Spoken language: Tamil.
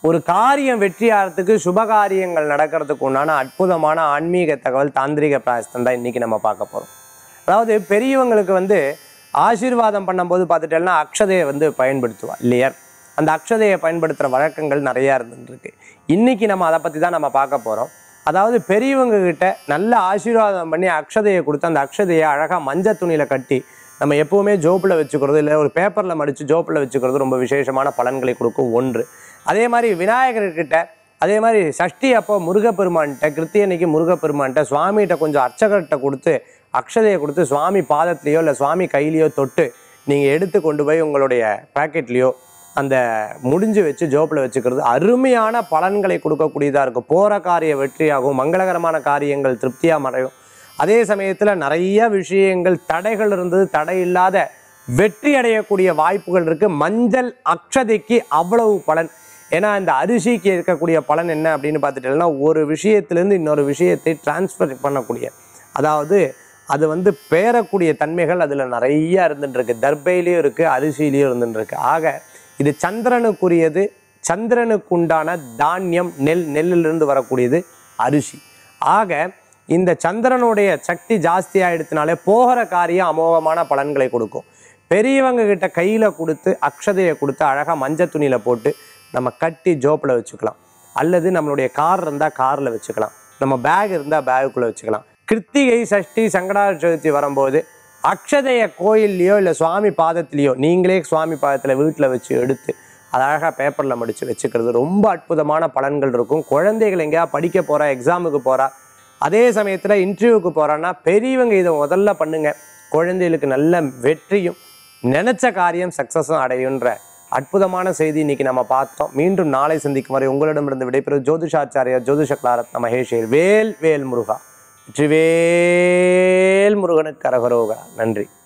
ஒரு காரியம் வெற்றியாகிறதுக்கு சுபகாரியங்கள் நடக்கிறதுக்கு உண்டான அற்புதமான ஆன்மீக தகவல் தாந்திரிக பிராயஸ்தம் தான் இன்னைக்கு நம்ம பார்க்க போகிறோம் அதாவது பெரியவங்களுக்கு வந்து ஆசீர்வாதம் பண்ணும்போது பார்த்துட்டேன்னா அக்ஷதையை வந்து பயன்படுத்துவா இல்லையா அந்த அக்ஷதையை பயன்படுத்துகிற வழக்கங்கள் நிறையா இருந்துருக்கு இன்னைக்கு நம்ம அதை பற்றி தான் நம்ம பார்க்க போகிறோம் அதாவது பெரியவங்க கிட்ட நல்ல ஆசீர்வாதம் பண்ணி அக்ஷதையை கொடுத்து அந்த அக்ஷதையை அழகாக மஞ்சள் துணியில் கட்டி நம்ம எப்பவுமே ஜோப்பில் வச்சுக்கிறது இல்லை ஒரு பேப்பரில் மடித்து ஜோப்பில் வச்சுக்கிறது ரொம்ப விசேஷமான பலன்களை கொடுக்கும் ஒன்று அதே மாதிரி விநாயகர்கிட்ட அதே மாதிரி சஷ்டி அப்போ முருகப்பெருமான்கிட்ட கிருத்தியன்னைக்கு முருகப்பெருமான்கிட்ட சுவாமிகிட்ட கொஞ்சம் அர்ச்சகர்கிட்ட கொடுத்து அக்ஷதையை கொடுத்து சுவாமி பாதத்திலேயோ இல்லை சுவாமி கையிலையோ தொட்டு நீங்கள் எடுத்து கொண்டு போய் உங்களுடைய பாக்கெட்லேயோ அந்த முடிஞ்சு வச்சு ஜோப்பில் வச்சுக்கிறது அருமையான பலன்களை கொடுக்கக்கூடியதாக இருக்கும் போகிற காரிய வெற்றியாகும் மங்களகரமான காரியங்கள் திருப்தியாக மறையும் அதே சமயத்தில் நிறைய விஷயங்கள் தடைகள் இருந்தது தடை இல்லாத வெற்றி அடையக்கூடிய வாய்ப்புகள் இருக்கு மஞ்சள் அக்ஷதைக்கு அவ்வளவு பலன் ஏன்னா இந்த அரிசிக்கு இருக்கக்கூடிய பலன் என்ன அப்படின்னு பார்த்துட்டீங்கன்னா ஒரு விஷயத்திலேருந்து இன்னொரு விஷயத்தை டிரான்ஸ்ஃபர் பண்ணக்கூடிய அதாவது அது வந்து பேரக்கூடிய தன்மைகள் அதில் நிறைய இருந்துட்டு இருக்கு தர்பையிலையும் இருக்குது அரிசியிலையும் இருந்துட்டு இருக்கு ஆக இது சந்திரனுக்குரியது சந்திரனுக்கு உண்டான தானியம் நெல் நெல்லிலிருந்து வரக்கூடியது அரிசி ஆக இந்த சந்திரனுடைய சக்தி ஜாஸ்தி ஆயிடுத்தினாலே போகிற காரியம் அமோகமான பலன்களை கொடுக்கும் பெரியவங்க கிட்ட கையில் கொடுத்து அக்ஷதையை கொடுத்து அழகாக மஞ்சள் துணியில் போட்டு நம்ம கட்டி ஜோப்பில் வச்சுக்கலாம் அல்லது நம்மளுடைய கார் இருந்தால் காரில் வச்சுக்கலாம் நம்ம பேக் இருந்தால் பேகுக்குள்ளே வச்சுக்கலாம் கிருத்திகை சஷ்டி சங்கடார சதுர்த்தி வரும்போது அக்ஷதைய கோயில்லையோ இல்லை சுவாமி பாதத்திலேயோ நீங்களே சுவாமி பாதத்தில் வீட்டில் வச்சு எடுத்து அதை அழகாக பேப்பரில் மடித்து வச்சுக்கிறது ரொம்ப அற்புதமான பலன்கள் இருக்கும் குழந்தைகள் எங்கேயா படிக்க போகிறா எக்ஸாமுக்கு போகிறா அதே சமயத்தில் இன்டர்வியூக்கு போகிறான்னா பெரியவங்க இதை முதல்ல பண்ணுங்க குழந்தைகளுக்கு நல்ல வெற்றியும் நினைச்ச காரியம் சக்ஸஸும் அடையுன்ற அற்புதமான செய்தி இன்னைக்கு நம்ம பார்த்தோம் மீண்டும் நாளை சந்திக்கும் வரை உங்களிடமிருந்து விடைபெறும் ஜோதிஷாச்சாரியா ஜோதிஷ கிளாரத்ன மகேஷேர் வேல் வேல் முருகா வெற்றிவேல் முருகனுக்கு கரகரோகா நன்றி